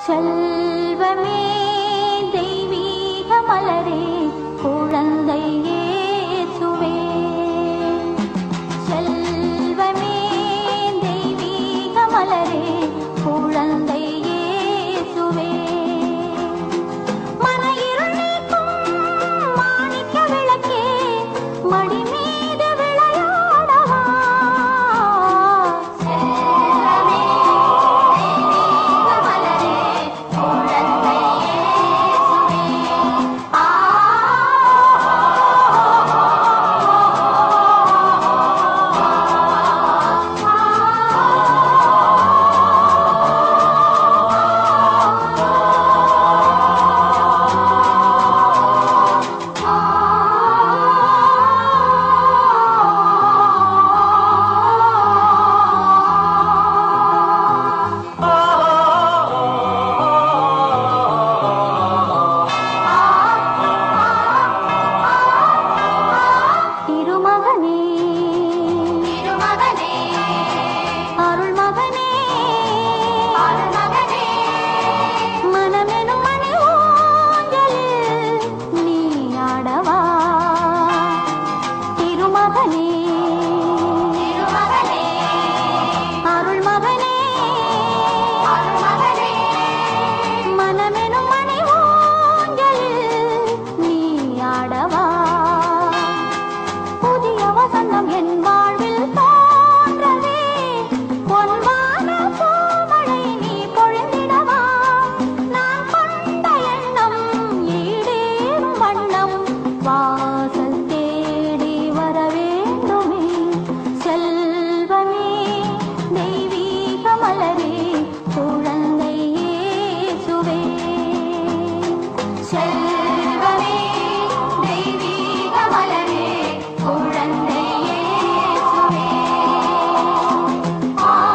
செல்வமே தெய்வீக மலரே குழந்தை இயேசுவே செல்வமே தெய்வீக மலரே குழந்தை இயேசுவே மன இருள் நீக்கும் மாணிக்க விளக்கே மடி மீது விளையாடவா செல்வமே தெய்வீக மலரே குழந்தை இயேசுவே ஆ திருமகனே திருமகனே அருள் மகனே அருள் மகனே மனமெனும் மணி ஊஞ்சலில் நீ ஆடவா திருமகனே திருமகனே அருள் மகனே அருள் மகனே மனமெனும் மணி ஊஞ்சலில் நீ ஆடவா புதிய வசந்தம் என் வாழ்வில் தோன்றவே பொன்வான பூமழை நீ பொழிந்திடவா நான் கொண்ட எண்ணம் ஈடேறும் வண்ணம் வாசல் தேடி வர வேண்டுமே செல்வமே தெய்வீக மலரே குழந்தை இயேசுவே செல்வமே தெய்வீக மலரே குழந்தை இயேசுவே ஆ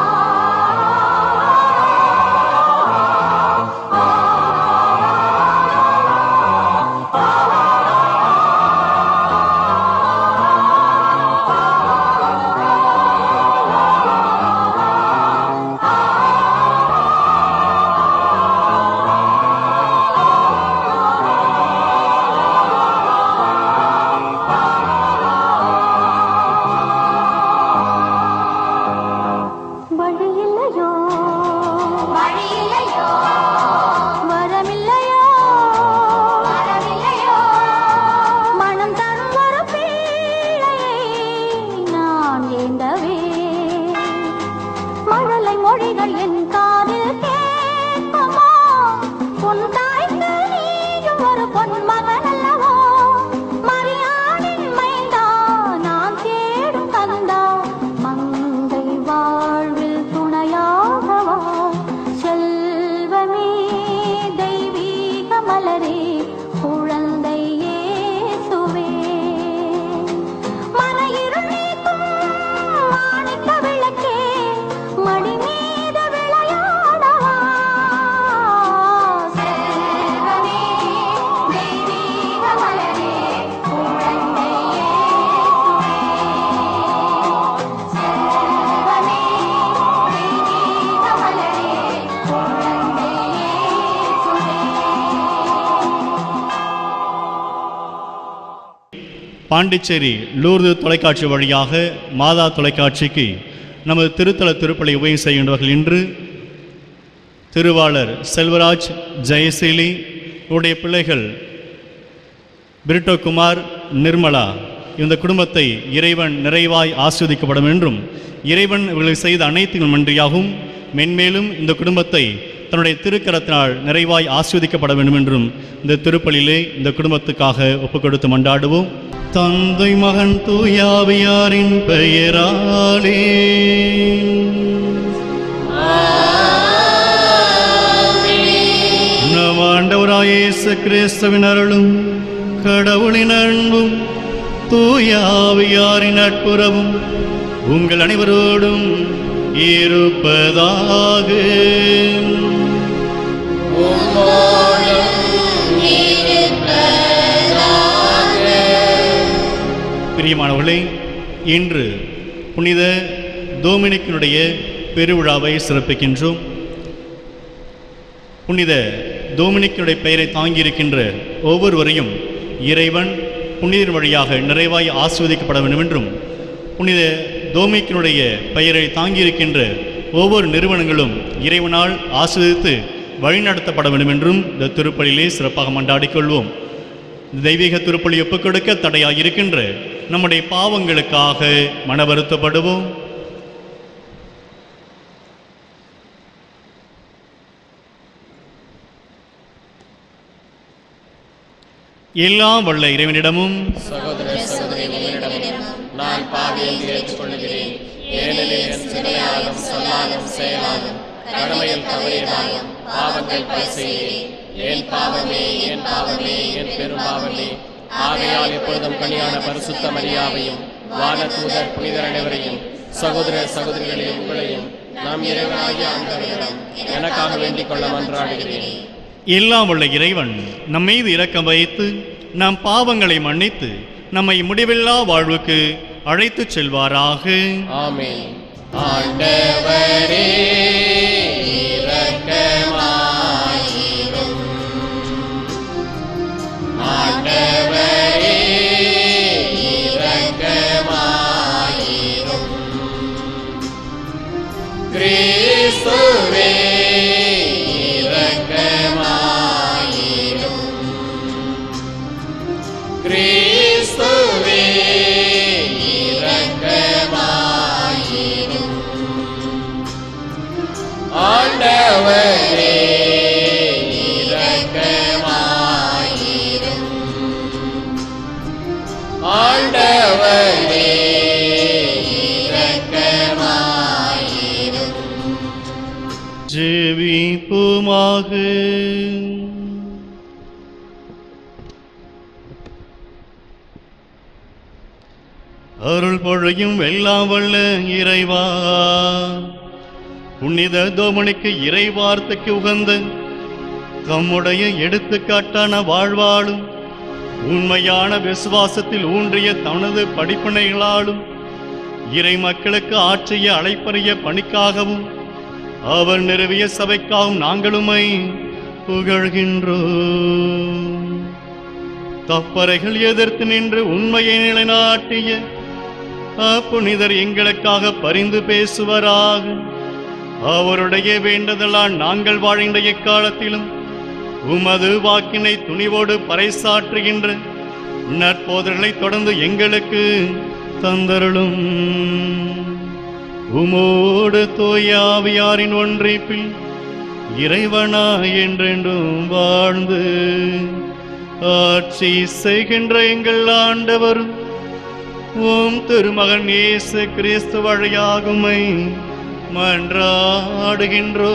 வழியில்லையோ வழியில்லையோ வரமில்லையோ வரமில்லையோ மனம் தரும் ஒரு பிள்ளையை நான் ஏந்தவே மழலை மொழிகள் என் காதில் கேட்குமோ உன் தாய்க்கு நீயும் ஒரு பொன் மகன் அல்லவோ மரியாளின் மைந்தா நான் தேடும் கந்தா மங்கை வாழ்வில் துணையாகவா செல்வமே தெய்வீக மலரே குழந்தை இயேசுவே மன இருள் நீக்கும் மாணிக்க விளக்கே மடி மீது விளையாடவா செல்வமே தெய்வீக மலரே குழந்தை இயேசுவே செல்வமே தெய்வீக மலரே குழந்தை இயேசுவே பாண்டிச்சேரி லூர்து தொலைக்காட்சி வழியாக மாதா தொலைக்காட்சிக்கு நமது திருத்தல திருப்பலி உபயம் செய்கின்றவர்கள் இன்று திருவாளர் செல்வராஜ் ஜெயசீலி உடைய பிள்ளைகள் பிரிட்டோ குமார் நிர்மலா இந்த குடும்பத்தை இறைவன் நிறைவாய் ஆஸ்வதிக்கப்படும் என்றும் இறைவன் இவர்களுக்கு செய்த அனைத்து நன்றியாகவும் மென்மேலும் இந்த குடும்பத்தை தன்னுடைய திருக்கரத்தினால் நிறைவாய் ஆஸ்வதிக்கப்பட வேண்டும் என்றும் இந்த திருப்பலியிலே இந்த குடும்பத்துக்காக ஒப்புக் கொடுத்து மன்றாடுவோம் தந்தை மகன் தூயாவியாரின் பெயராலே நம் ஆண்டவராய் இயேசு கிறிஸ்துவின் அருளும் கடவுளின் அன்பும் தூயாவியாரின் நட்புறவும் உங்கள் அனைவரோடும் இருப்பதாக பிரியமானவர்களே இன்று புனித டோமினிக்கினுடைய பெருவிழாவை சிறப்பிக்கின்றோம் புனித டோமினிக்கினுடைய பெயரை தாங்கியிருக்கின்ற ஒவ்வொருவரையும் இறைவன் புனிதர் வழியாக நிறைவாய் ஆஸ்வதிக்கப்பட வேண்டும் என்றும் புனித டோமினிக்கினுடைய பெயரை தாங்கியிருக்கின்ற ஒவ்வொரு நிறுவனங்களும் இறைவனால் ஆஸ்வதித்து வழிநடத்தப்பட வேண்டும் என்றும் இந்த திருப்பலியிலே சிறப்பாக மண்டாடிக் கொள்வோம் தெய்வீக திருப்பலி ஒப்புக் கொடுக்க தடையாக இருக்கின்ற நம்முடைய பாவங்களுக்காக மன வருத்தப்படுவோம் எல்லாம் வல்ல இறைவனிடமும் சகோதர சகோதரிகளிடமும் நான் பாவி என்று ஏற்றுக்கொள்கிறேன் ஏனெனில் என் சிலையாலும் சொல்லாலும் செயலாலும் கடமையில் தவறியதாலும் பாவங்கள் பல செய்தேன் என் பாவமே என் பாவமே என் பெரும் பாவமே ஆகையால் எப்பொழுதும் கனியான பரிசுத்த மரியாவையும் வானதூதர் புனிதர் அனைவரையும் சகோதர சகோதரிகளையும் உங்களையும் நாம் இறைவனாகிய ஆண்டவரிடம் எனக்காக வேண்டிக் கொள்ள மன்றாடுகிறேன் எல்லாம் வல்ல இறைவன் நம் மீது இரக்கம் வைத்து நம் பாவங்களை மன்னித்து நம்மை முடிவில்லா வாழ்வுக்கு அழைத்துச் செல்வாராக ஆமென் ஆண்டவரே இரக்கமாயிரும் ஆண்டவரே இரக்கமாயிரும் கிறிஸ்துவே இரக்கமாயிரும் கிறிஸ்துவே இரக்கமாயிரும் ஆண்டவரே இரக்கமாயிரும் ஆண்டவரே இரக்கமாயிரும் ஜெபிப்புமாக அருள் பொழியும் வெல்லாம் வல்ல இறைவா புனித தோமணிக்கு இறை வார்த்தைக்கு உகந்த தம்முடைய எடுத்துக்காட்டான வாழ்வாளும் உண்மையான விசுவாசத்தில் ஊன்றிய தனது படிப்பினைகளாலும் இறை மக்களுக்கு ஆற்றிய அழைப்பறிய பணிக்காகவும் அவர் நிறுவிய சபைக்காகவும் நாங்களுமை புகழ்கின்றோம் தப்பறைகள் எதிர்த்து நின்று உண்மையை நிலைநாட்டிய அப்புனிதர் எங்களுக்காக பரிந்து பேசுவராக அவருடைய வேண்டுதலால் நாங்கள் வாழ்கின்ற எக்காலத்திலும் உமது வாக்கினை துணிவோடு பறைசாற்றுகின்ற நற்போதர்களை தொடர்ந்து எங்களுக்கு தந்தருளும் உமோடு தோயாவியாரின் ஒன்றிப்பில் இறைவனா என்றென்றும் வாழ்ந்து ஆட்சி செய்கின்ற எங்கள் ஆண்டவரும் ஓம் திருமகன் இயேசு கிறிஸ்து வழியாகுமை மன்றாடுகின்றோ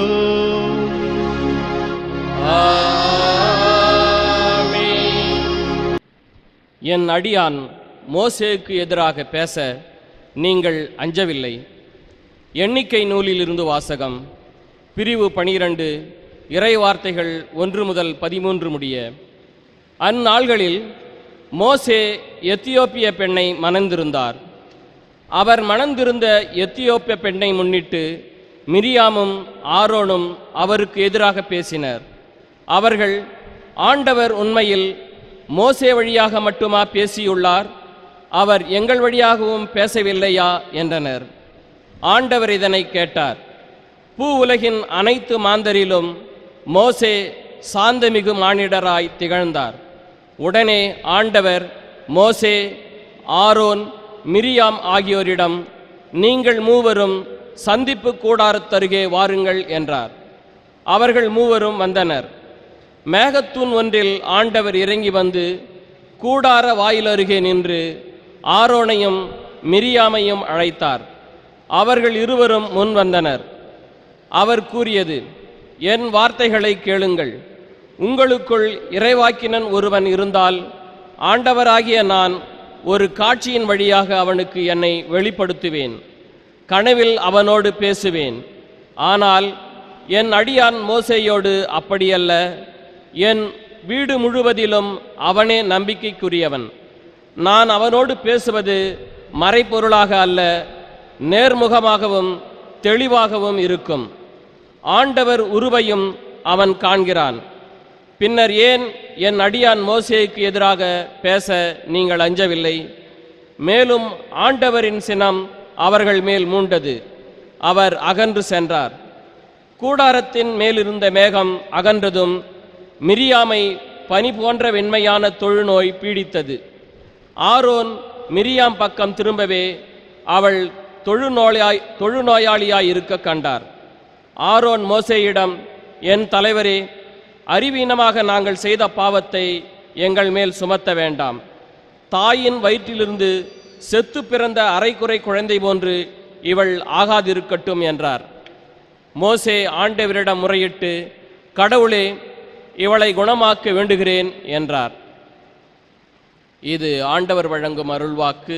என் அடியான் மோசேக்கு எதிராக பேச நீங்கள் அஞ்சவில்லை எண்ணிக்கை நூலிலிருந்து வாசகம் பிரிவு பனிரெண்டு இறை வார்த்தைகள் ஒன்று முதல் பதிமூன்று முடிய அந்நாள்களில் மோசே எத்தியோப்பிய பெண்ணை மணந்திருந்தார் அவர் மணந்திருந்த எத்தியோப்பிய பெண்ணை முன்னிட்டு மிரியாமும் ஆரோனும் அவருக்கு எதிராக பேசினர் அவர்கள் ஆண்டவர் உண்மையில் மோசே வழியாக மட்டுமா பேசியுள்ளார் அவர் எங்கள் வழியாகவும் பேசவில்லையா என்றனர் ஆண்டவர் இதனை கேட்டார் பூ உலகின் அனைத்து மாந்தரிலும் மோசே சாந்தமிகு மானிடராய் திகழ்ந்தார் உடனே ஆண்டவர் மோசே ஆரோன் மிரியாம் ஆகியோரிடம் நீங்கள் மூவரும் சந்திப்பு கூடாரத்தருகே வாருங்கள் என்றார் அவர்கள் மூவரும் வந்தனர் மேகத்தூண் ஒன்றில் ஆண்டவர் இறங்கி வந்து கூடார வாயிலருகே நின்று ஆரோனையும் மிரியாமையும் அழைத்தார் அவர்கள் இருவரும் முன் வந்தனர் அவர் கூறியது என் வார்த்தைகளை கேளுங்கள் உங்களுக்குள் இறைவாக்கினன் ஒருவன் இருந்தால் ஆண்டவராகிய நான் ஒரு காட்சியின் வழியாக அவனுக்கு என்னை வெளிப்படுத்துவேன் கனவில் அவனோடு பேசுவேன் ஆனால் என் அடியான் மோசேயோடு அப்படியல்ல என் வீடு முழுவதிலும் அவனே நம்பிக்கைக்குரியவன் நான் அவனோடு பேசுவது மறைப்பொருளாக அல்ல நேர்முகமாகவும் தெளிவாகவும் இருக்கும் ஆண்டவர் உருவையும் அவன் காண்கிறான் பின்னர் ஏன் என் அடியான் மோசேக்கு எதிராக பேச நீங்கள் அஞ்சவில்லை மேலும் ஆண்டவரின் சினம் அவர்கள் மேல் மூண்டது அவர் அகன்று சென்றார் கூடாரத்தின் மேலிருந்த மேகம் அகன்றதும் மிரியாமை பனி போன்ற வெண்மையான தொழுநோய் பீடித்தது ஆரோன் மிரியாம் பக்கம் திரும்பவே அவள் தொழுநோயாய் தொழுநோயாளியாய் இருக்க கண்டார் ஆரோன் மோசேயிடம் என் தலைவரே அறிவீனமாக நாங்கள் செய்த பாவத்தை எங்கள் மேல் சுமத்த வேண்டாம் தாயின் வயிற்றிலிருந்து செத்து பிறந்த அரைக்குறை குழந்தை போன்று இவள் ஆகாதிருக்கட்டும் என்றார் மோசே ஆண்டவரிடம் முறையிட்டு கடவுளே இவளை குணமாக்க வேண்டுகிறேன் என்றார் இது ஆண்டவர் வழங்கும் அருள்வாக்கு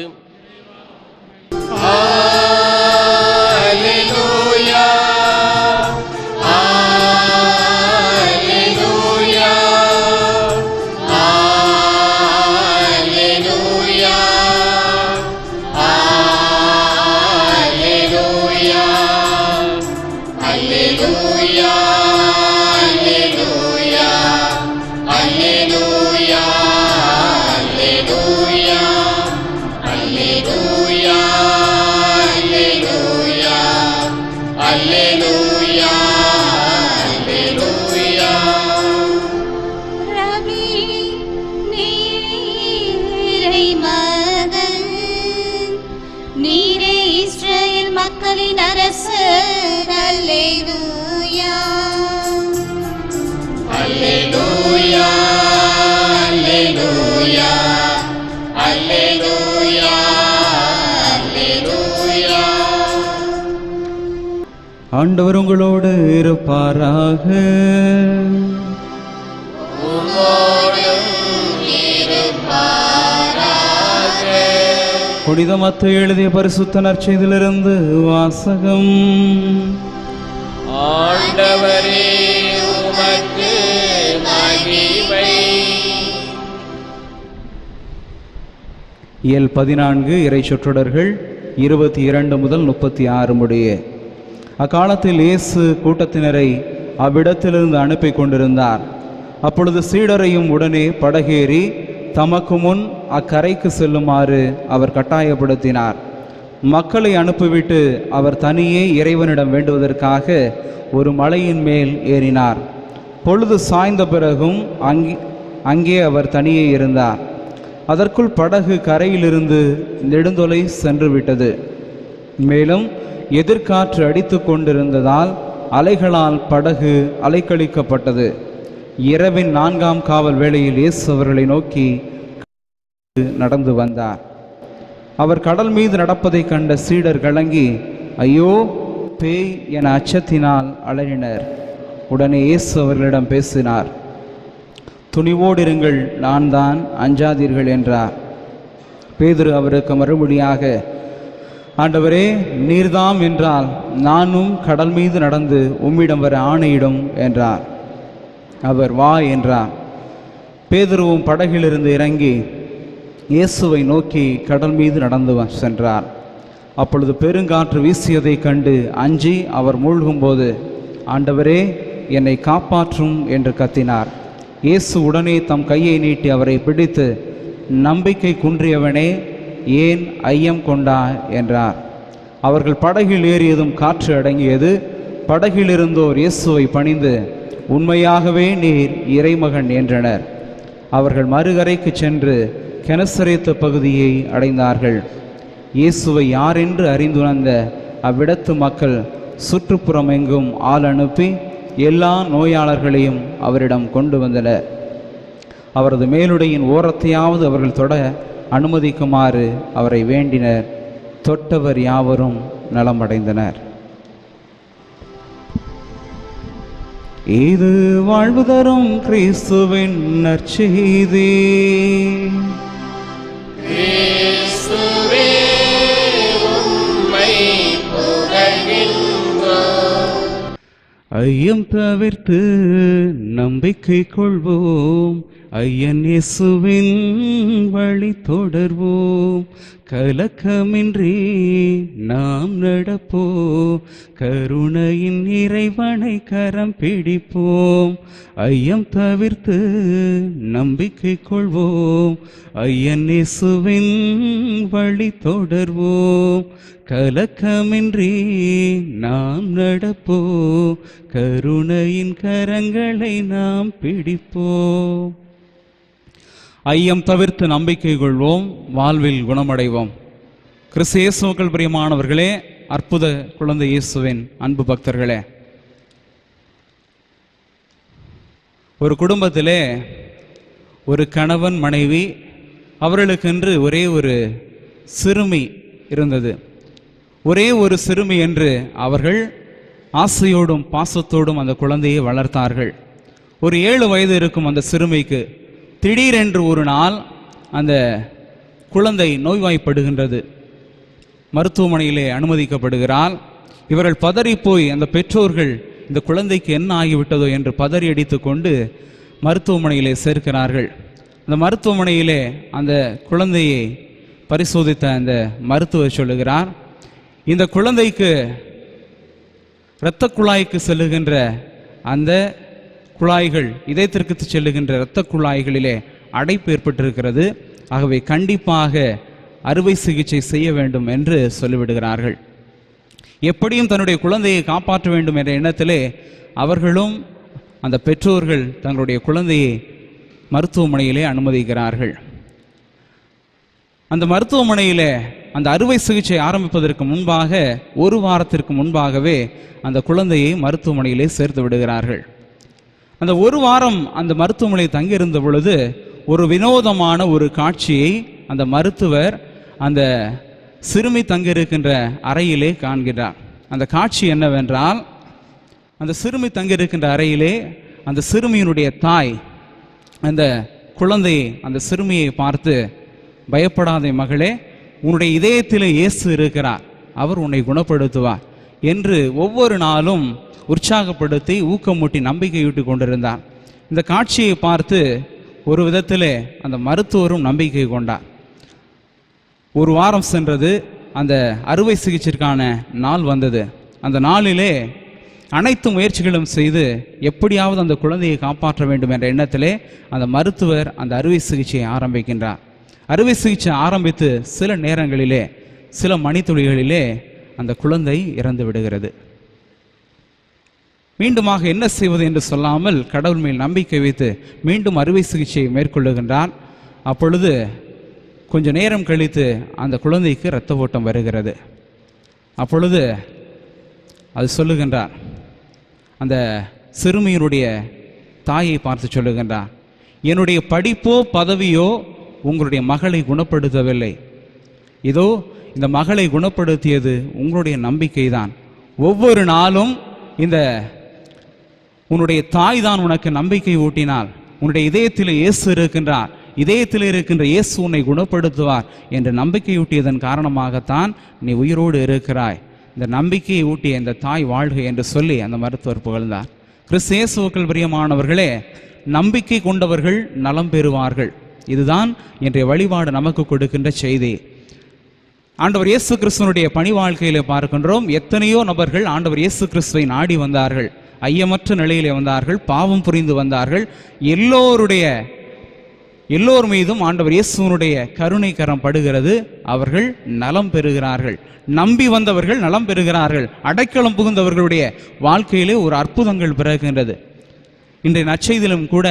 ரவி நீரை மகன் நீரே இஸ்ரேல் மக்களின் அரசர் அல்லேலூயா ஆண்டவர் உங்களோடு இருப்பாராக புனித மத்து எழுதிய பரிசுத்த நற்செய்திலிருந்து வாசகம் ஆண்டவரே உமக்கு மகிமை இயல் பதினான்கு இறை சொற்றொடர்கள் இருபத்தி இரண்டு முதல் முப்பத்தி ஆறு முடிய அக்காலத்தில் இயேசு கூட்டத்தினரை அவ்விடத்திலிருந்து அனுப்பி கொண்டிருந்தார் அப்பொழுது சீடரையும் உடனே படகேறி தமக்கு முன் அக்கரைக்கு செல்லுமாறு அவர் கட்டாயப்படுத்தினார் மக்களை அனுப்பிவிட்டு அவர் தனியே இறைவனிடம் வேண்டுவதற்காக ஒரு மலையின் மேல் ஏறினார் பொழுது சாய்ந்த பிறகும் அங்கே அங்கே அவர் தனியே இருந்தார் அதற்குள் படகு கரையிலிருந்து நெடுந்தொலை சென்று விட்டது மேலும் எதிர்காற்று அடித்து கொண்டிருந்ததால் அலைகளால் படகு அலைக்கழிக்கப்பட்டது இரவின் நான்காம் காவல் வேளையில் இயேசு அவர்களை நோக்கி நடந்து வந்தார் அவர் கடல் மீது நடப்பதைக் கண்ட சீடர் கலங்கி ஐயோ பேய் என அச்சத்தினால் அலறினர் உடனே இயேசு அவர்களிடம் பேசினார் துணிவோடு இருங்கள் நான் தான் அஞ்சாதீர்கள் என்றார் பேதுரு அவருக்கு மறுமொழியாக ஆண்டவரே நீர்தாம் என்றால் நானும் கடல் மீது நடந்து உம்மிடம் வர ஆணையிடும் என்றார் அவர் வா என்றார் பேதுருவும் படகிலிருந்து இறங்கி இயேசுவை நோக்கி கடல் மீது நடந்து வ- சென்றார் அப்பொழுது பெருங்காற்று வீசியதைக் கண்டு அஞ்சி அவர் மூழ்கும்போது ஆண்டவரே என்னை காப்பாற்றும் என்று கத்தினார் இயேசு உடனே தம் கையை நீட்டி அவரை பிடித்து நம்பிக்கை குன்றியவனே ஏன் ஐயம் கொண்டா என்றார் அவர்கள் படகில் ஏறியதும் காற்று அடங்கியது படகில் இருந்தோர் இயேசுவை பணிந்து உண்மையாகவே நீர் இறைமகன் என்றனர் அவர்கள் மறுகரைக்கு சென்று கெனசரேத்து பகுதியை அடைந்தார்கள் இயேசுவை யாரென்று அறிந்துணர்ந்த அவ்விடத்து மக்கள் சுற்றுப்புறம் எங்கும் ஆள் அனுப்பி எல்லா நோயாளர்களையும் அவரிடம் கொண்டு வந்தனர் அவரது மேலுடையின் ஓரத்தையாவது அவர்கள் தொட அனுமதிக்குமாறு அவரை வேண்டினர் தொட்டவர் யாவரும் நலமடைந்தனர் இது வாழ்வு தரும் கிறிஸ்துவின் நற்செய்தி கிறிஸ்துவே உம்மை புகழ்கின்றோம் ஐயம் தவிர்த்து நம்பிக்கை கொள்வோம் ஐயன் இயேசுவின் வழி தொடர்வோம் கலக்கமின்றி நாம் நடப்போம் கருணையின் இறைவனை கரம் பிடிப்போம் ஐயம் தவிர்த்து நம்பிக்கை கொள்வோம் ஐயன் இயேசுவின் வழி தொடர்வோம் கலக்கமின்றி நாம் நடப்போ கருணையின் கரங்களை நாம் பிடிப்போம் ஐயம் தவிர்த்து நம்பிக்கை கொள்வோம் வாழ்வில் குணமடைவோம் கிறிஸ்து இயேசுக்கள் பிரியமானவர்களே அற்புத குழந்தை இயேசுவின் அன்பு பக்தர்களே ஒரு குடும்பத்திலே ஒரு கணவன் மனைவி அவர்களுக்கென்று ஒரே ஒரு சிறுமி இருந்தது ஒரே ஒரு சிறுமி என்று அவர்கள் ஆசையோடும் பாசத்தோடும் அந்த குழந்தையை வளர்த்தார்கள் ஒரு ஏழு வயது இருக்கும் அந்த சிறுமிக்கு திடீரென்று ஒரு நாள் அந்த குழந்தை நோய்வாய்ப்படுகின்றது மருத்துவமனையிலே அனுமதிக்கப்படுகிறாள் இவர்கள் பதறிப்போய் அந்த பெற்றோர்கள் இந்த குழந்தைக்கு என்ன ஆகிவிட்டதோ என்று பதறி அடித்துக் கொண்டு மருத்துவமனையிலே சேர்க்கிறார்கள் அந்த மருத்துவமனையிலே அந்த குழந்தையை பரிசோதித்த அந்த மருத்துவர் சொல்லுகிறார் இந்த குழந்தைக்கு இரத்த குழாய்க்கு செல்லுகின்ற அந்த குழாய்கள் இதயத்திற்கு செல்லுகின்ற இரத்த குழாய்களிலே அடைப்பு ஏற்பட்டிருக்கிறது ஆகவே கண்டிப்பாக அறுவை சிகிச்சை செய்ய வேண்டும் என்று சொல்லிவிடுகிறார்கள் எப்படியும் தன்னுடைய குழந்தையை காப்பாற்ற வேண்டும் என்ற எண்ணத்திலே அவர்களும் அந்த பெற்றோர்கள் தங்களுடைய குழந்தையை மருத்துவமனையிலே அனுமதிக்கிறார்கள் அந்த மருத்துவமனையிலே அந்த அறுவை சிகிச்சை ஆரம்பிப்பதற்கு முன்பாக ஒரு வாரத்திற்கு முன்பாகவே அந்த குழந்தையை மருத்துவமனையிலே சேர்த்து விடுகிறார்கள் அந்த ஒரு வாரம் அந்த மருத்துவமனையில் தங்கியிருந்த பொழுது ஒரு வினோதமான ஒரு காட்சியை அந்த மருத்துவர் அந்த சிறுமி தங்கியிருக்கின்ற அறையிலே காண்கிறார் அந்த காட்சி என்னவென்றால் அந்த சிறுமி தங்கியிருக்கின்ற அறையிலே அந்த சிறுமியினுடைய தாய் அந்த குழந்தையை அந்த சிறுமியை பார்த்து பயப்படாதே மகளே உன்னுடைய இதயத்திலே இயேசு இருக்கிறார் அவர் உன்னை குணப்படுத்துவார் என்று ஒவ்வொரு நாளும் உற்சாகப்படுத்தி ஊக்கமூட்டி நம்பிக்கையூட்டி கொண்டிருந்தார் இந்த காட்சியை பார்த்து ஒரு விதத்திலே அந்த மருத்துவரும் நம்பிக்கை கொண்டார் ஒரு வாரம் சென்றது அந்த அறுவை சிகிச்சைக்கான நாள் வந்தது அந்த நாளிலே அனைத்து முயற்சிகளும் செய்து எப்படியாவது அந்த குழந்தையை காப்பாற்ற வேண்டும் என்ற எண்ணத்திலே அந்த மருத்துவர் அந்த அறுவை சிகிச்சையை ஆரம்பிக்கின்றார் அறுவை சிகிச்சை ஆரம்பித்து சில நேரங்களிலே சில மணித்துளிகளிலே அந்த குழந்தை இறந்து விடுகிறது மீண்டுமாக என்ன செய்வது என்று சொல்லாமல் கடவுள் மேல் நம்பிக்கை வைத்து மீண்டும் அறுவை சிகிச்சையை மேற்கொள்ளுகின்றார் அப்பொழுது கொஞ்ச நேரம் கழித்து அந்த குழந்தைக்கு இரத்த ஓட்டம் வருகிறது அப்பொழுது அது சொல்லுகின்றார் அந்த சிறுமியினுடைய தாயை பார்த்து சொல்லுகின்றார் என்னுடைய படிப்போ பதவியோ உங்களுடைய மகளை குணப்படுத்தவில்லை இதோ இந்த மகளை குணப்படுத்தியது உங்களுடைய நம்பிக்கை தான் ஒவ்வொரு நாளும் இந்த உன்னுடைய தாய் தான் உனக்கு நம்பிக்கை ஊட்டினாள் உன்னுடைய இதயத்தில் இயேசு இருக்கின்றார் இதயத்தில் இருக்கின்ற இயேசு உன்னை குணப்படுத்துவார் என்று நம்பிக்கையூட்டியதன் காரணமாகத்தான் நீ உயிரோடு இருக்கிறாய் இந்த நம்பிக்கையை ஊட்டிய இந்த தாய் வாழ்க என்று சொல்லி அந்த மருத்துவர் புகழ்ந்தார் கிறிஸ்து இயேசுக்கள் பிரியமானவர்களே நம்பிக்கை கொண்டவர்கள் நலம் பெறுவார்கள் இதுதான் இன்றைய வழிபாடு நமக்கு கொடுக்கின்ற செய்தி ஆண்டவர் இயேசு கிறிஸ்துவனுடைய பணி வாழ்க்கையில பார்க்கின்றோம் எத்தனையோ நபர்கள் ஆண்டவர் இயேசு கிறிஸ்துவை நாடி வந்தார்கள் ஐயமற்ற நிலையிலே வந்தார்கள் பாவம் புரிந்து வந்தார்கள் எல்லோருடைய எல்லோர் மீதும் ஆண்டவர் இயேசுவனுடைய கருணை கரம் படுகிறது அவர்கள் நலம் பெறுகிறார்கள் நம்பி வந்தவர்கள் நலம் பெறுகிறார்கள் அடைக்கலம் புகுந்தவர்களுடைய வாழ்க்கையிலே ஒரு அற்புதங்கள் பிறகுகின்றது இன்றைய நற்செய்தியிலும் கூட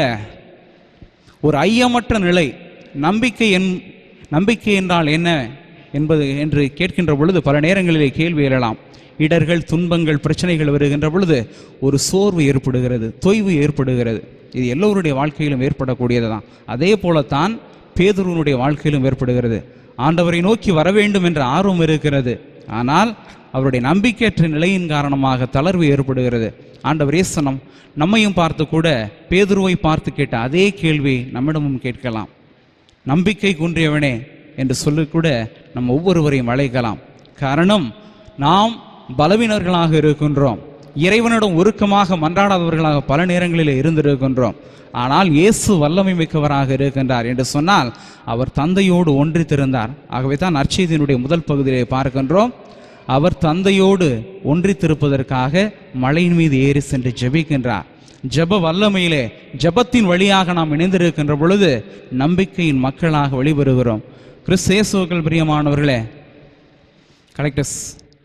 ஒரு ஐயமற்ற நிலை நம்பிக்கை என் நம்பிக்கை என்றால் என்ன என்பது என்று கேட்கின்ற பொழுது பல நேரங்களிலே கேள்வி எழலாம் இடர்கள் துன்பங்கள் பிரச்சனைகள் வருகின்ற பொழுது ஒரு சோர்வு ஏற்படுகிறது தொய்வு ஏற்படுகிறது இது எல்லோருடைய வாழ்க்கையிலும் ஏற்படக்கூடியது தான் அதே போலத்தான் பேதுருவனுடைய வாழ்க்கையிலும் ஏற்படுகிறது ஆண்டவரை நோக்கி வர வேண்டும் என்ற ஆர்வம் இருக்கிறது ஆனால் அவருடைய நம்பிக்கையற்ற நிலையின் காரணமாக தளர்வு ஏற்படுகிறது ஆண்டவர் இயேசனம் நம்மையும் பார்த்து கூட பேதுருவை பார்த்து கேட்ட அதே கேள்வி நம்மிடமும் கேட்கலாம் நம்பிக்கை குன்றியவனே என்று சொல்லி கூட நம்ம ஒவ்வொருவரையும் அழைக்கலாம் காரணம் நாம் பலவீனர்களாக இருக்கின்றோம் இறைவனிடம் உருக்கமாக மன்றாடாதவர்களாக பல நேரங்களில் இருந்திருக்கின்றோம் ஆனால் இயேசு வல்லமை மிக்கவராக இருக்கின்றார் என்று சொன்னால் அவர் தந்தையோடு ஒன்றித்திருந்தார் ஆகவே தான் நற்செய்தியினுடைய முதல் பகுதியிலே பார்க்கின்றோம் அவர் தந்தையோடு ஒன்றித்திருப்பதற்காக மலையின் மீது ஏறி சென்று ஜெபிக்கின்றார் ஜெப வல்லமையிலே ஜெபத்தின் வழியாக நாம் இணைந்திருக்கின்ற பொழுது நம்பிக்கையின் மக்களாக வெளிவருகிறோம் கிறிஸ்தேசுக்கள் பிரியமானவர்களே கலெக்டர்ஸ்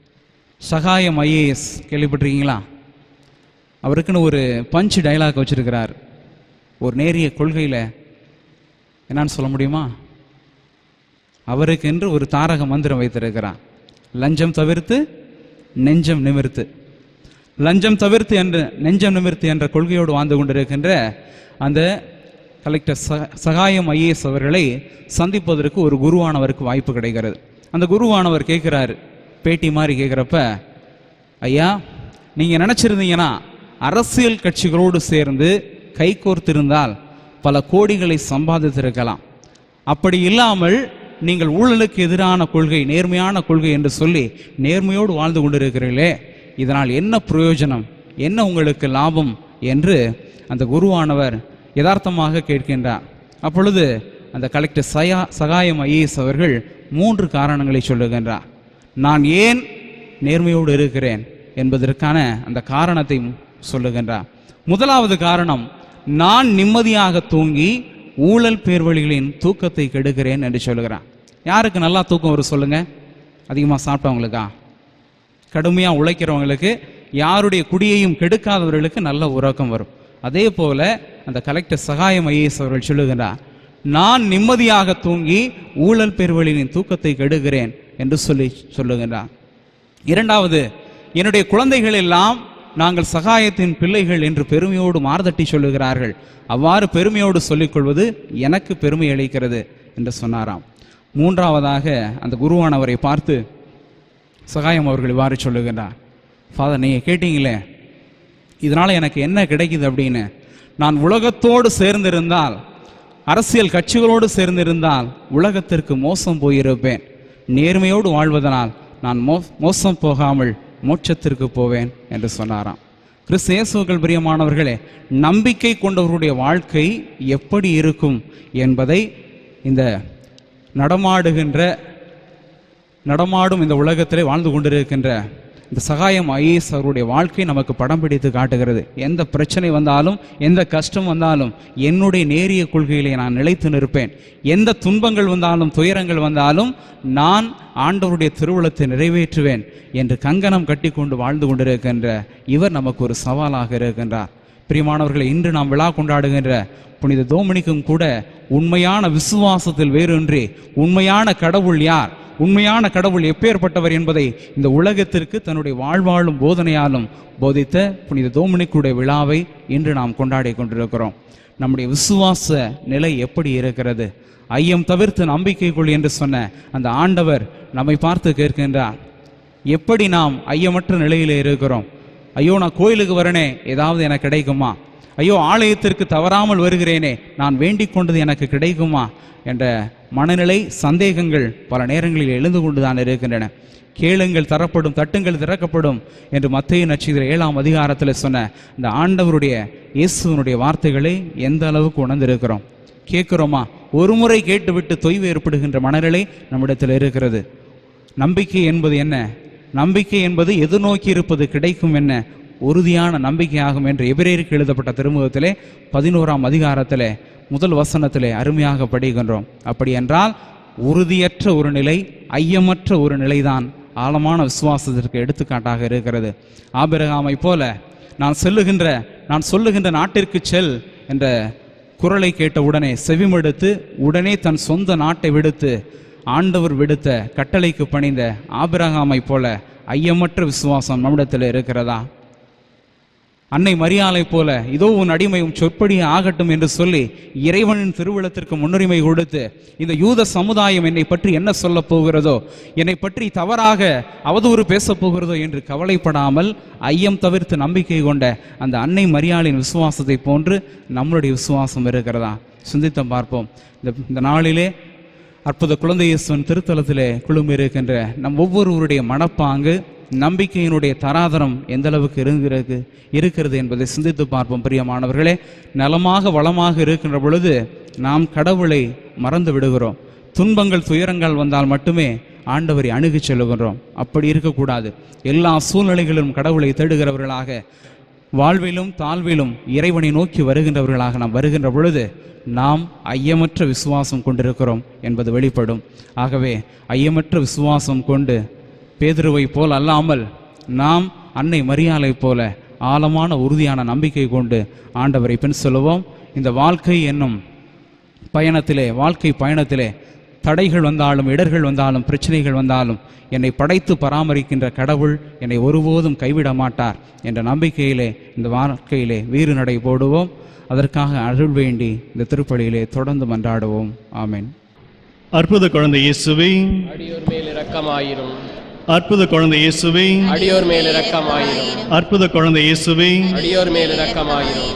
சகாயம் ஐஏஎஸ் கேள்விப்பட்டிருக்கீங்களா அவருக்குன்னு ஒரு பஞ்ச் டயலாக் வச்சிருக்கிறார் ஒரு நேரிய கொள்கையில் என்னன்னு சொல்ல முடியுமா அவருக்கென்று ஒரு தாரக மந்திரம் வைத்திருக்கிறார் லஞ்சம் தவிர்த்து நெஞ்சம் நிமிர்த்து லஞ்சம் தவிர்த்து என்ற நெஞ்சம் நிமிர்த்து என்ற கொள்கையோடு வாழ்ந்து கொண்டிருக்கின்ற அந்த கலெக்டர் ச சகாயம் ஐஏஎஸ் அவர்களை சந்திப்பதற்கு ஒரு குருவானவருக்கு வாய்ப்பு கிடைக்கிறது அந்த குருவானவர் கேட்குறாரு பேட்டி மாதிரி கேட்குறப்ப ஐயா நீங்கள் நினச்சிருந்தீங்கன்னா அரசியல் கட்சிகளோடு சேர்ந்து கைகோர்த்திருந்தால் பல கோடிகளை சம்பாதித்திருக்கலாம் அப்படி இல்லாமல் நீங்கள் ஊழலுக்கு எதிரான கொள்கை நேர்மையான கொள்கை என்று சொல்லி நேர்மையோடு வாழ்ந்து கொண்டிருக்கிறீர்களே இதனால் என்ன பிரயோஜனம் என்ன உங்களுக்கு லாபம் என்று அந்த குருவானவர் யதார்த்தமாக கேட்கின்றார் அப்பொழுது அந்த கலெக்டர் சயா சகாயம் ஐஏஎஸ் அவர்கள் மூன்று காரணங்களை சொல்லுகின்றார் நான் ஏன் நேர்மையோடு இருக்கிறேன் என்பதற்கான அந்த காரணத்தை சொல்லுகின்றார் முதலாவது காரணம் நான் நிம்மதியாக தூங்கி ஊழல் பேர்வழிகளின் தூக்கத்தை கெடுக்கிறேன் என்று சொல்லுகிறான் யாருக்கு நல்லா தூக்கம் வரும் சொல்லுங்க அதிகமாக சாப்பிட்டவங்களுக்கா கடுமையாக உழைக்கிறவங்களுக்கு யாருடைய குடியையும் கெடுக்காதவர்களுக்கு நல்ல உறக்கம் வரும் அதே போல அந்த கலெக்டர் சகாயம் ஐஏஎஸ் அவர்கள் சொல்லுகிறார் நான் நிம்மதியாக தூங்கி ஊழல் பேர்வழியின் தூக்கத்தை கெடுகிறேன் என்று சொல்லி சொல்லுகின்றார் இரண்டாவது என்னுடைய குழந்தைகள் எல்லாம் நாங்கள் சகாயத்தின் பிள்ளைகள் என்று பெருமையோடு மார்தட்டி சொல்லுகிறார்கள் அவ்வாறு பெருமையோடு சொல்லிக்கொள்வது எனக்கு பெருமை அளிக்கிறது என்று சொன்னாராம் மூன்றாவதாக அந்த குருவானவரை பார்த்து சகாயம் அவர்கள் இவ்வாறு சொல்லுகின்றார் ஃபாதர் நீங்கள் கேட்டீங்களே இதனால் எனக்கு என்ன கிடைக்குது அப்படின்னு நான் உலகத்தோடு சேர்ந்திருந்தால் அரசியல் கட்சிகளோடு சேர்ந்திருந்தால் உலகத்திற்கு மோசம் போயிருப்பேன் நேர்மையோடு வாழ்வதனால் நான் மோ மோசம் போகாமல் மோட்சத்திற்கு போவேன் என்று சொன்னாராம் கிறிஸ்து இயேசுக்கள் பிரியமானவர்களே நம்பிக்கை கொண்டவர்களுடைய வாழ்க்கை எப்படி இருக்கும் என்பதை இந்த நடமாடுகின்ற நடமாடும் இந்த உலகத்திலே வாழ்ந்து கொண்டிருக்கின்ற இந்த சகாயம் ஐஏஎஸ் அவருடைய வாழ்க்கை நமக்கு படம் பிடித்து காட்டுகிறது எந்த பிரச்சனை வந்தாலும் எந்த கஷ்டம் வந்தாலும் என்னுடைய நேரிய கொள்கையிலே நான் நிலைத்து நிற்பேன் எந்த துன்பங்கள் வந்தாலும் துயரங்கள் வந்தாலும் நான் ஆண்டவருடைய திருவுளத்தை நிறைவேற்றுவேன் என்று கங்கணம் கட்டி கொண்டு வாழ்ந்து கொண்டிருக்கின்ற இவர் நமக்கு ஒரு சவாலாக இருக்கின்றார் பிரியமானவர்களை இன்று நாம் விழா கொண்டாடுகின்ற புனித தோமனிக்கும் கூட உண்மையான விசுவாசத்தில் வேறொன்றி உண்மையான கடவுள் யார் உண்மையான கடவுள் எப்பேற்பட்டவர் என்பதை இந்த உலகத்திற்கு தன்னுடைய வாழ்வாழும் போதனையாலும் போதித்த புனித தோமனிக்குடைய விழாவை இன்று நாம் கொண்டாடி கொண்டிருக்கிறோம் நம்முடைய விசுவாச நிலை எப்படி இருக்கிறது ஐயம் தவிர்த்து நம்பிக்கை கொள் என்று சொன்ன அந்த ஆண்டவர் நம்மை பார்த்து கேட்கின்றார் எப்படி நாம் ஐயமற்ற நிலையிலே இருக்கிறோம் ஐயோ நான் கோயிலுக்கு வரனே ஏதாவது எனக்கு கிடைக்குமா ஐயோ ஆலயத்திற்கு தவறாமல் வருகிறேனே நான் வேண்டிக் கொண்டது எனக்கு கிடைக்குமா என்ற மனநிலை சந்தேகங்கள் பல நேரங்களில் எழுந்து கொண்டுதான் இருக்கின்றன கேளுங்கள் தரப்படும் தட்டுங்கள் திறக்கப்படும் என்று மத்திய நட்சத்திர ஏழாம் அதிகாரத்தில் சொன்ன இந்த ஆண்டவருடைய இயேசுவனுடைய வார்த்தைகளை எந்த அளவுக்கு உணர்ந்திருக்கிறோம் கேட்கிறோமா ஒரு முறை கேட்டுவிட்டு தொய்வு ஏற்படுகின்ற மனநிலை நம்மிடத்தில் இருக்கிறது நம்பிக்கை என்பது என்ன நம்பிக்கை என்பது எதிர்நோக்கி இருப்பது கிடைக்கும் என்ன உறுதியான நம்பிக்கையாகும் என்று எபிரேருக்கு எழுதப்பட்ட திருமுகத்திலே பதினோராம் அதிகாரத்திலே முதல் வசனத்திலே அருமையாக படிக்கின்றோம் அப்படி என்றால் உறுதியற்ற ஒரு நிலை ஐயமற்ற ஒரு நிலைதான் ஆழமான விசுவாசத்திற்கு எடுத்துக்காட்டாக இருக்கிறது ஆபிரகாமை போல நான் செல்லுகின்ற நான் சொல்லுகின்ற நாட்டிற்கு செல் என்ற குரலை கேட்ட உடனே செவிமடுத்து உடனே தன் சொந்த நாட்டை விடுத்து ஆண்டவர் விடுத்த கட்டளைக்கு பணிந்த ஆபிரகாமை போல ஐயமற்ற விசுவாசம் நம்மிடத்தில் இருக்கிறதா அன்னை மரியாளை போல இதோ உன் அடிமை உன் சொற்படியே ஆகட்டும் என்று சொல்லி இறைவனின் திருவிழத்திற்கு முன்னுரிமை கொடுத்து இந்த யூத சமுதாயம் என்னை பற்றி என்ன சொல்லப் போகிறதோ என்னை பற்றி தவறாக அவதூறு பேசப் போகிறதோ என்று கவலைப்படாமல் ஐயம் தவிர்த்து நம்பிக்கை கொண்ட அந்த அன்னை மரியாளின் விசுவாசத்தை போன்று நம்மளுடைய விசுவாசம் இருக்கிறதா சிந்தித்தம் பார்ப்போம் இந்த இந்த நாளிலே அற்புத குழந்தை இயேசுவின் திருத்தலத்திலே குழுமி இருக்கின்ற நம் ஒவ்வொருவருடைய மனப்பாங்கு நம்பிக்கையினுடைய தராதரம் எந்த அளவுக்கு இருக்கிறது இருக்கிறது என்பதை சிந்தித்து பார்ப்போம் பிரியமானவர்களே நலமாக வளமாக இருக்கின்ற பொழுது நாம் கடவுளை மறந்து விடுகிறோம் துன்பங்கள் துயரங்கள் வந்தால் மட்டுமே ஆண்டவரை அணுகிச் செல்லுகின்றோம் அப்படி இருக்கக்கூடாது எல்லா சூழ்நிலைகளிலும் கடவுளை தேடுகிறவர்களாக வாழ்விலும் தாழ்விலும் இறைவனை நோக்கி வருகின்றவர்களாக நாம் வருகின்ற பொழுது நாம் ஐயமற்ற விசுவாசம் கொண்டிருக்கிறோம் என்பது வெளிப்படும் ஆகவே ஐயமற்ற விசுவாசம் கொண்டு பேதுருவை போல் அல்லாமல் நாம் அன்னை மரியாதை போல ஆழமான உறுதியான நம்பிக்கை கொண்டு ஆண்டவரை பின் சொல்லுவோம் இந்த வாழ்க்கை என்னும் பயணத்திலே வாழ்க்கை பயணத்திலே தடைகள் வந்தாலும் இடர்கள் வந்தாலும் பிரச்சனைகள் வந்தாலும் என்னை படைத்து பராமரிக்கின்ற கடவுள் என்னை ஒருபோதும் கைவிட மாட்டார் என்ற நம்பிக்கையிலே இந்த வாழ்க்கையிலே வீறு நடை போடுவோம் அதற்காக அருள் வேண்டி இந்த திருப்பலியிலே தொடர்ந்து மன்றாடுவோம் ஆமென் அற்புத குழந்தை இயேசுவே அடியோர் மேல் இரக்கமாயிரும் அற்புத குழந்தை இயேசுவே அடியோர் மேல் இரக்கமாயிரும் அற்புத குழந்தை இயேசுவே அடியோர் மேல் இரக்கமாயிரும்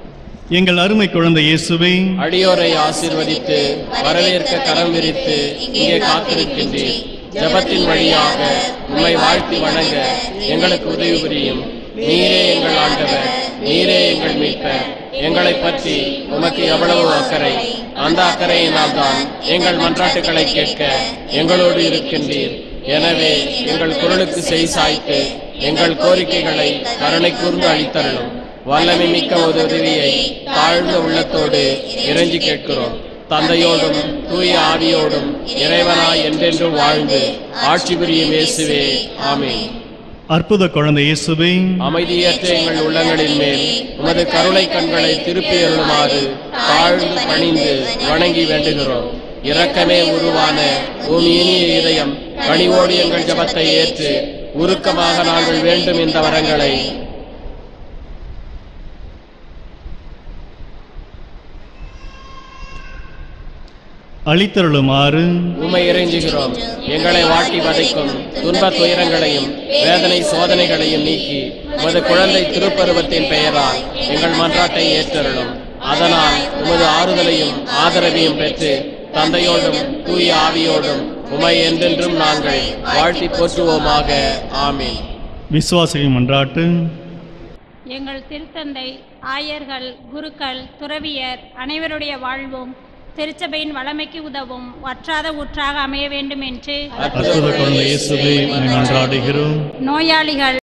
எங்கள் அருமை குழந்தை இயேசுவே அடியோரை ஆசீர்வதித்து வரவேற்க கரம் விரித்து இங்கே காத்திருக்கின்றேன் ஜெபத்தின் வழியாக உம்மை வாழ்த்தி வணங்க எங்களுக்கு உதவி புரியும் நீரே எங்கள் ஆண்டவர் நீரே எங்கள் மீட்பர் எங்களை பற்றி உமக்கு எவ்வளவு அக்கறை அந்த அக்கறையினால் தான் எங்கள் மன்றாட்டுகளை கேட்க எங்களோடு இருக்கின்றீர் எனவே எங்கள் குரலுக்கு செய் சாய்த்து எங்கள் கோரிக்கைகளை கருணை கூர்ந்து அளித்தருளும் வல்லமை மிக்க ஒரு உதவியை தாழ்ந்த உள்ளத்தோடு இறைஞ்சி கேட்கிறோம் தந்தையோடும் தூய ஆவியோடும் இறைவனாய் என்றென்றும் வாழ்ந்து ஆட்சி புரியும் இயேசுவே ஆமென் அற்புத குழந்தை இயேசுவே அமைதியற்ற எங்கள் உள்ளங்களின் மேல் உமது கருணை கண்களை திருப்பி அருளுமாறு தாழ்ந்து பணிந்து வணங்கி வேண்டுகிறோம் இரக்கமே உருவான உம் இனிய இதயம் பணிவோடு எங்கள் ஜபத்தை ஏற்று உருக்கமாக நாங்கள் வேண்டும் இந்த வரங்களை அளித்தருளுமாறு உமை இறைஞ்சுகிறோம் எங்களை வாட்டி வதைக்கும் துன்ப துயரங்களையும் வேதனை சோதனைகளையும் நீக்கி உமது குழந்தை திருப்பருவத்தின் பெயரால் எங்கள் மன்றாட்டை ஏற்றருளும் அதனால் உமது ஆறுதலையும் ஆதரவையும் பெற்று தந்தையோடும் தூய ஆவியோடும் உமை என்றென்றும் நாங்கள் வாழ்த்தி போற்றுவோமாக ஆமீன் விசுவாசிகள் மன்றாட்டு எங்கள் திருத்தந்தை ஆயர்கள் குருக்கள் துறவியர் அனைவருடைய வாழ்வும் திருச்சபையின் வளமைக்கு உதவும் வற்றாத ஊற்றாக அமைய வேண்டும் என்று அற்புத குழந்தை இயேசுவே உம்மை மன்றாடுகிறோம் நோயாளிகள்